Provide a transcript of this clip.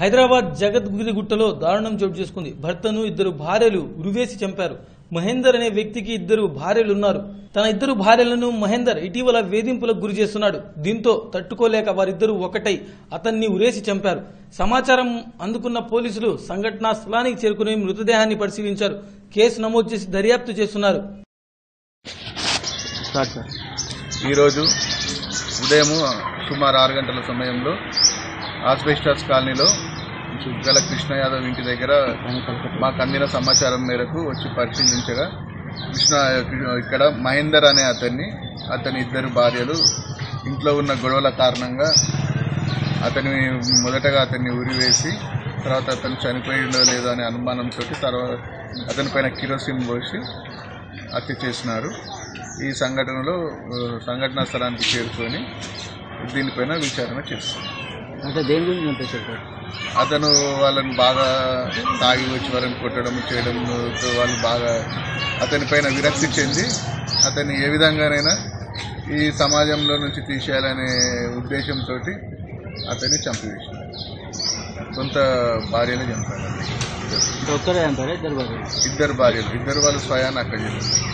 హైదరాబాద్ జగద్గిరిగుట్టలో దారుణం చోటు చేసుకుంది భర్తను ఇద్దరు భార్యలు ఉరివేసి చంపారు మహేందర్ అనే వ్యక్తికి ఇద్దరు భార్యలున్నారు తన ఇద్దరు భార్యలను మహేందర్ ఇటీవల వేధింపులకు గురి చేస్తున్నాడు దీంతో తట్టుకోలేక వారిద్దరూ ఒకటై అతన్ని ఉరేసి చంపారు సమాచారం అందుకున్న పోలీసులు సంఘటనా స్థలానికి చేరుకుని మృతదేహాన్ని పరిశీలించారు కేసు నమోదు చేసి దర్యాప్తు చేస్తున్నారు ఈరోజు ఉదయం సుమారు ఆరు గంటల సమయంలో ఆస్బెస్టర్స్ కాలనీలో గల కృష్ణ యాదవ్ ఇంటి దగ్గర మాకు అందిన సమాచారం మేరకు వచ్చి పరిశీలించగా కృష్ణ ఇక్కడ మహేందర్ అనే అతన్ని అతని ఇద్దరు భార్యలు ఇంట్లో ఉన్న గొడవల కారణంగా అతని మొదటగా అతన్ని ఉరివేసి తర్వాత అతను చనిపోయిండో లేదో అనే అనుమానంతో తర్వాత అతని పైన కిరోసిన్ పోసి హత్య చేసినారు ఈ సంఘటనలో ఆ, సంఘటనా స్థలానికి చేరుకొని దీనిపైన విచారణ చేస్తారు అంటే దేని గురించి చంపేశారు సార్ అతను వాళ్ళని బాగా తాగి వచ్చి వాళ్ళని కొట్టడం చేయడం వాళ్ళు బాగా అతని పైన విరక్తి చెంది అతన్ని ఏ విధంగానైనా ఈ సమాజంలో నుంచి తీసేయాలనే ఉద్దేశంతో అతన్ని చంపివేశారు కొంత భార్యలు చంపారు అంటే ఒక్కరే చంపారా ఇద్దరు భార్యలు ఇద్దరు భార్యలు ఇద్దరు వాళ్ళు స్వయాన్ని అక్కడ చేశారు